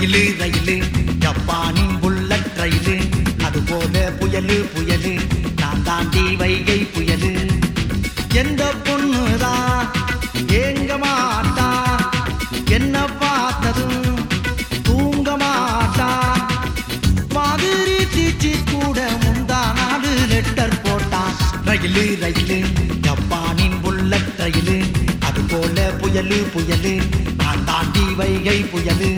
rail ரயிலு ஜப்பானின் bullet ரயிலு அது போல புயலு புயலு நான் தாண்டி வைகை புயலு எந்த பொண்ணுதான் ஏங்க மாட்டா என்ன பார்த்ததும் தூங்க மாட்டா மாதிரி தீச்சி கூட முந்தா நாடு லெட்டர் போட்டான் ரயிலு ரயிலு ஜப்பானின் புல்லட் ரயிலு அது போல புயலு புயலு நான் தாண்டி வைகை புயலு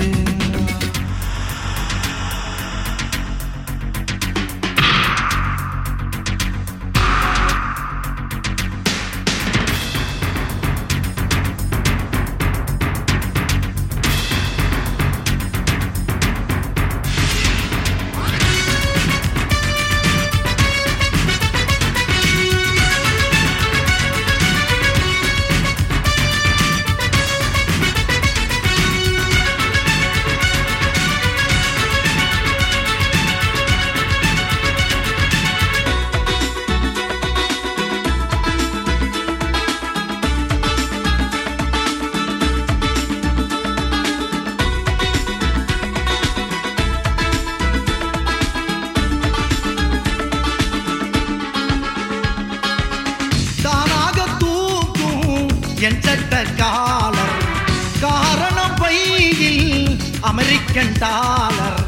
தானாக தூக்கும் என் சட்ட காலர் காரணம் பையில் அமெரிக்கன் டாலர்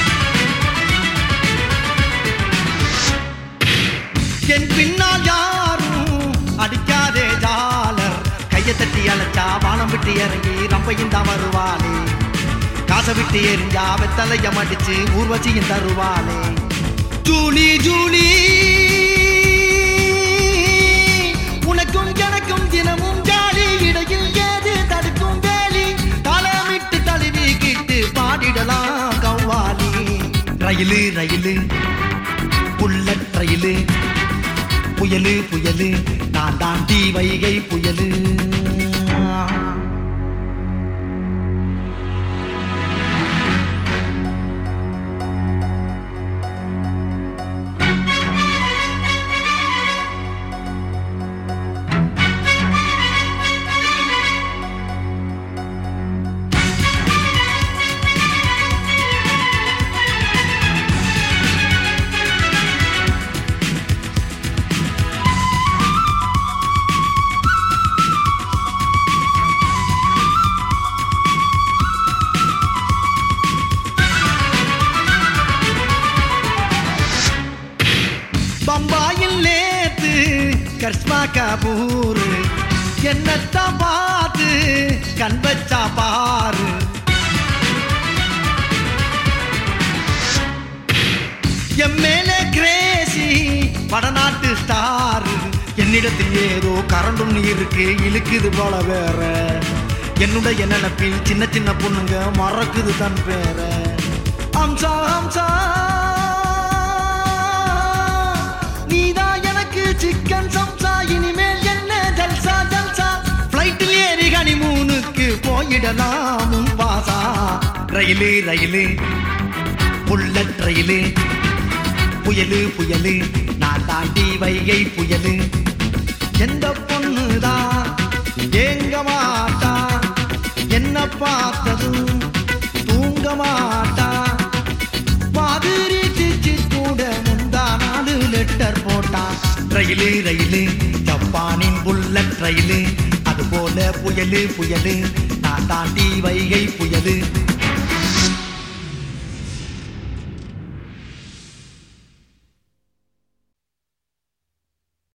என் பின்னால் யாரும் அடிக்காதே ஜாலர் கையை தட்டி அழைச்சா வானம் விட்டு இறங்கி ரம்பையும் தான் வருவாளே காசை விட்டு எரிஞ்சா வெத்தலையம் அடிச்சு ஊர்வச்சியும் தருவாளே ஜூலி ஜூலி உனக்கும் எனக்கும் தினமும் ஜாலி இடையில் ஏது தடுக்கும் வேலி தலமிட்டு தழுவிக்கிட்டு பாடிடலாம் கவ்வாலி ரயிலு ரயிலு புல்லட் ரயிலு புயலு புயலு நான் தாண்டி வைகை புயலு பம்பாயில் நேத்து கர்ஷ்மா கபூர் என்னத்தான் பார்த்து கண் வச்சா பாரு என் மேலே கிரேசி வடநாட்டு ஸ்டார் என்னிடத்தில் ஏதோ கரண்டும் இருக்கு இழுக்குது போல வேற என்னுடைய நினைப்பில் சின்ன சின்ன பொண்ணுங்க மறக்குது தன் பேர அம்சா அம்சா நீதான் எனக்கு சிக்கன் சம்சா இனிமேல் என்ன ஜல்சா ஜல்சா பிளைட்டில் ஏறி ஹனிமூனுக்கு போயிடலாம் முன்பாசா ரயிலு ரயிலு புல்லட் ரயிலு புயலு புயலு நான் தாண்டி வைகை புயலு எந்த பொண்ணுதான் ஏங்க மாட்டா என்ன பார்த்ததும் தூங்க மாட்டா மாதிரி சிச்சி கூட முந்தா நாடு லெட்டர் போட்டா ரயிலு ரயிலு ஜப்பானின் புல்லட் ரயிலு அது போல புயலு புயலு நான் தாண்டி வைகை புயலு